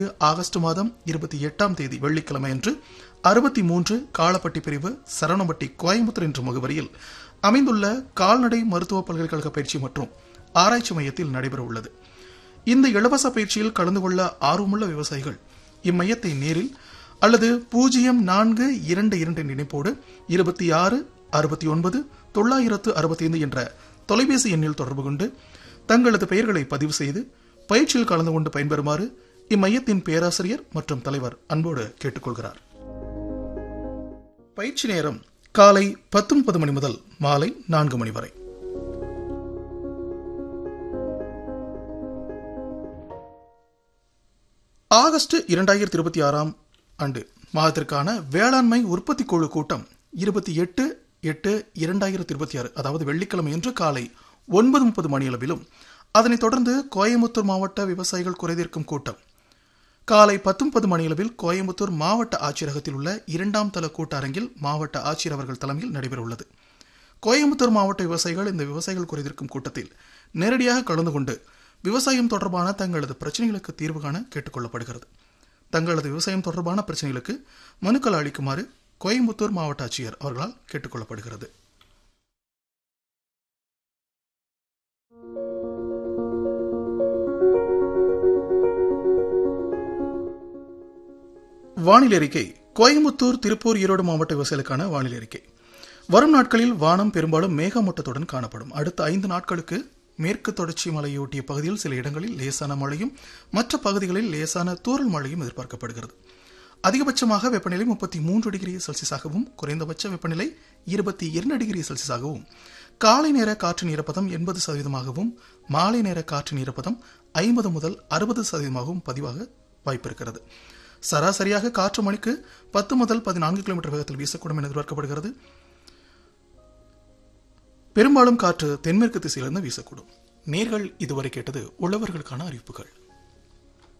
August மாதம் இருபத்தி எட்டாம் தேதி வெள்ளிக்கிழமை அன்று அறுபத்தி மூன்று காலப்பட்டி பிரிவு சரவணம்பட்டி கோயம்புத்தூர் என்ற முகவரியில் அமைந்துள்ள கால்நடை மருத்துவ பல்கலைக்கழக பயிற்சி மற்றும் ஆராய்ச்சி மையத்தில் நடைபெற உள்ளது இந்த இலவச பயிற்சியில் கலந்து கொள்ள ஆர்வமுள்ள விவசாயிகள் இம்மையத்தை நேரில் அல்லது பூஜ்ஜியம் நான்கு இரண்டு இரண்டு இணைப்போடு இருபத்தி ஆறு அறுபத்தி ஒன்பது தொள்ளாயிரத்து அறுபத்தைந்து என்ற தொலைபேசி எண்ணில் தொடர்பு கொண்டு தங்களது பெயர்களை பதிவு செய்து பயிற்சியில் கலந்து கொண்டு பயன்பெறுமாறு இம்மையத்தின் பேராசிரியர் மற்றும் தலைவர் அன்போடு கேட்டுக்கொள்கிறார் பயிற்சி நேரம் காலை பத்து முப்பது மணி முதல் மாலை நான்கு மணி வரை ஆகஸ்ட் இரண்டாயிரத்தி இருபத்தி ஆறாம் ஆண்டு மாதத்திற்கான வேளாண்மை உற்பத்தி குழு கூட்டம் இருபத்தி எட்டு எட்டு இரண்டாயிரத்தி இருபத்தி ஆறு அதாவது வெள்ளிக்கிழமை என்று காலை ஒன்பது முப்பது மணியளவிலும் அதனைத் தொடர்ந்து கோயம்புத்தூர் மாவட்ட விவசாயிகள் குறைதீர்க்கும் கூட்டம் காலை பத்தொன்பது மணியளவில் கோயம்புத்தூர் மாவட்ட ஆட்சியரகத்தில் உள்ள இரண்டாம் தள கூட்டரங்கில் மாவட்ட ஆட்சியர் அவர்கள் தலைமையில் நடைபெறவுள்ளது கோயம்புத்தூர் மாவட்ட விவசாயிகள் இந்த விவசாயிகள் குறைதீர்க்கும் கூட்டத்தில் நேரடியாக கலந்து கொண்டு விவசாயம் தொடர்பான தங்களது பிரச்சனைகளுக்கு தீர்வு காண கேட்டுக்கொள்ளப்படுகிறது தங்களது விவசாயம் தொடர்பான பிரச்சனைகளுக்கு மனுக்கள் அளிக்குமாறு கோயம்புத்தூர் மாவட்ட ஆட்சியர் அவர்களால் கேட்டுக்கொள்ளப்படுகிறது வானிலை அறிக்கை கோயம்புத்தூர் திருப்பூர் ஈரோடு மாவட்ட விவசாயிகளுக்கான வானிலை அறிக்கை வரும் நாட்களில் வானம் பெரும்பாலும் மேகமூட்டத்துடன் காணப்படும் அடுத்த ஐந்து நாட்களுக்கு மேற்கு தொடர்ச்சி மலையொட்டிய பகுதியில் சில இடங்களில் லேசான மழையும் மற்ற பகுதிகளில் லேசான தூறல் மழையும் எதிர்பார்க்கப்படுகிறது அதிகபட்சமாக வெப்பநிலை முப்பத்தி மூன்று டிகிரி செல்சியஸாகவும் குறைந்தபட்ச வெப்பநிலை இருபத்தி இரண்டு டிகிரி செல்சியஸாகவும் காலை நேர காற்றின் ஈரப்பதம் எண்பது சதவீதமாகவும் மாலை நேர காற்றின் ஈரப்பதம் ஐம்பது முதல் அறுபது சதவீதமாகவும் பதிவாக வாய்ப்பிருக்கிறது சராசரியாக காற்று மணிக்கு பத்து முதல் பதினான்கு கிலோமீட்டர் வேகத்தில் வீசக்கூடும் என எதிர்பார்க்கப்படுகிறது பெரும்பாலும் காற்று தென்மேற்கு திசையிலிருந்து வீசக்கூடும் நேர்கள் இதுவரை கேட்டது உழவர்களுக்கான அறிவிப்புகள்